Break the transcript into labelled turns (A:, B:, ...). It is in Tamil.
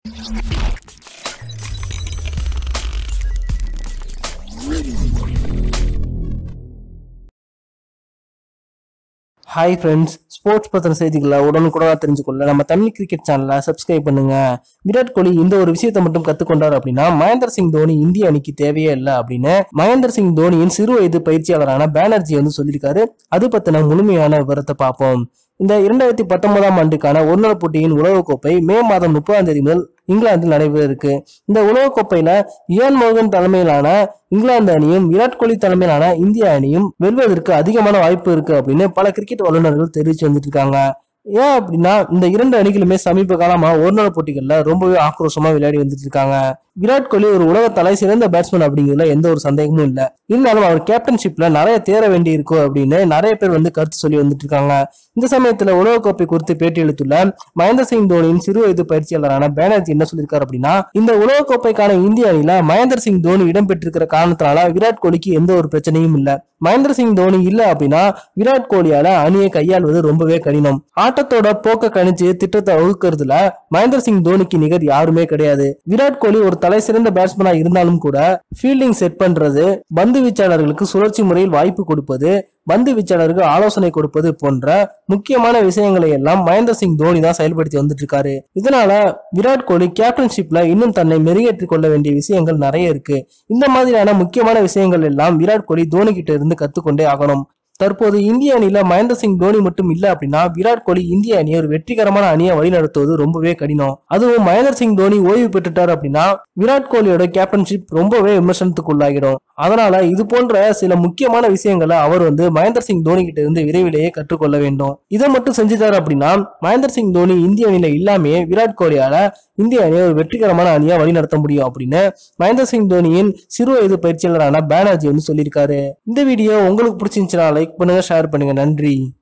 A: ஹாய் ஃப்ரெண்ட்ஸ் ஸ்போர்ட்ஸ் பத்தின செய்திகளை உடனுக்குடனா தெரிஞ்சுக்கொள்ள நம்ம தமிழ் கிரிக்கெட் சேனலை சப்ஸ்கிரைப் பண்ணுங்க விராட் கோலி இந்த ஒரு விஷயத்தை மட்டும் கத்துக்கொண்டார் அப்படின்னா மகேந்திர சிங் தோனி இந்திய அணிக்கு தேவையே இல்லை அப்படின்னு மகேந்திர சிங் தோனியின் சிறு வயது பயிற்சியாளரான பேனர்ஜி வந்து சொல்லியிருக்காரு அது பத்தின முழுமையான விவரத்தை பார்ப்போம் இந்த இரண்டாயிரத்தி பத்தொன்பதாம் ஆண்டுக்கான ஒருநாள் போட்டியின் உலகக்கோப்பை மே மாதம் முப்பதாம் தேதி முதல் இங்கிலாந்தில் நடைபெற இருக்கு இந்த உலகக்கோப்பையில இயான் மோகன் தலைமையிலான இங்கிலாந்து அணியும் விராட் கோலி தலைமையிலான இந்திய அணியும் வெல்வதற்கு அதிகமான வாய்ப்பு இருக்கு அப்படின்னு பல கிரிக்கெட் வல்லுநர்கள் தெரிவிச்சு வந்துட்டு இருக்காங்க ஏன் அப்படின்னா இந்த இரண்டு அணிகளுமே சமீப காலமா ஒரு நாள் போட்டிகள்ல ரொம்பவே ஆக்ரோஷமா விளையாடி வந்துட்டு இருக்காங்க விராட் கோலி ஒரு உலக தலை சிறந்த பேட்ஸ்மேன் அப்படிங்கிறதுல எந்த ஒரு சந்தேகமும் இல்ல இருந்தாலும் அவர் கேப்டன்ஷிப்ல நிறைய தேர வேண்டி இருக்கும் அப்படின்னு நிறைய பேர் வந்து கருத்து சொல்லி வந்துட்டு இருக்காங்க இந்த சமயத்துல உலகக்கோப்பை குறித்து பேட்டி அளித்துள்ள மகேந்திர சிங் தோனியின் சிறு வயது பயிற்சியாளரான பேனர்ஜி என்ன சொல்லியிருக்காரு அப்படின்னா இந்த உலகக்கோப்பைக்கான இந்திய அணியில மகேந்திர சிங் தோனி இடம்பெற்றிருக்கிற காரணத்தினால விராட் கோலிக்கு எந்த ஒரு பிரச்சனையும் இல்ல மகேந்திர சிங் தோனி இல்ல அப்படின்னா விராட் கோலியால அணியை கையாள்வது ரொம்பவே கடினம் ஆட்டத்தோட போக்க கணிச்சு திட்டத்தை வகுக்கிறதுல மகேந்திர சிங் தோனிக்கு நிகர் யாருமே கிடையாது விராட் கோலி ஒரு தலை சிறந்த பேட்ஸ்மேனா இருந்தாலும் கூட ஃபீல்டிங் செட் பண்றது பந்து வீச்சாளர்களுக்கு சுழற்சி முறையில் வாய்ப்பு கொடுப்பது பந்து வீச்சாளருக்கு ஆலோசனை கொடுப்பது போன்ற முக்கியமான விஷயங்களை எல்லாம் மகேந்திர சிங் தோனி தான் செயல்படுத்தி வந்துட்டு இருக்காரு இதனால விராட் கோலி கேப்டன்ஷிப்ல இன்னும் தன்னை மெருகேற்றிக் கொள்ள வேண்டிய விஷயங்கள் நிறைய இருக்கு இந்த மாதிரியான முக்கியமான விஷயங்கள் எல்லாம் விராட் கோலி தோனி கிட்ட இருந்து கத்துக்கொண்டே ஆகணும் தற்போது இந்திய அணியில மகேந்திர சிங் தோனி மட்டும் இல்ல அப்படின்னா விராட் கோலி இந்திய அணியை ஒரு வெற்றிகரமான அணியை வழிநடத்துவது ரொம்பவே கடினம் அதுவும் மகேந்திர சிங் தோனி ஓய்வு பெற்றுட்டார் அப்படின்னா விராட் கோலியோட கேப்டன்ஷிப் ரொம்பவே விமர்சனத்துக்குள்ளாகிடும் அதனால இது போன்ற சில முக்கியமான விஷயங்களை அவர் வந்து மகேந்திர சிங் தோனி கிட்ட இருந்து விரைவிலேயே கற்றுக்கொள்ள வேண்டும் இதை மட்டும் செஞ்சுட்டாரு அப்படின்னா மகேந்திர சிங் தோனி இந்திய அணியில இல்லாமே விராட் கோலியால இந்திய அணியை ஒரு வெற்றிகரமான அணியா வழிநடத்த முடியும் அப்படின்னு மகேந்திர சிங் தோனியின் சிறு வயது பயிற்சியாளரான பேனர்ஜி வந்து சொல்லியிருக்காரு இந்த வீடியோ உங்களுக்கு பிடிச்சிருந்துச்சுன்னா லைக் பண்ணுங்க ஷேர் பண்ணுங்க நன்றி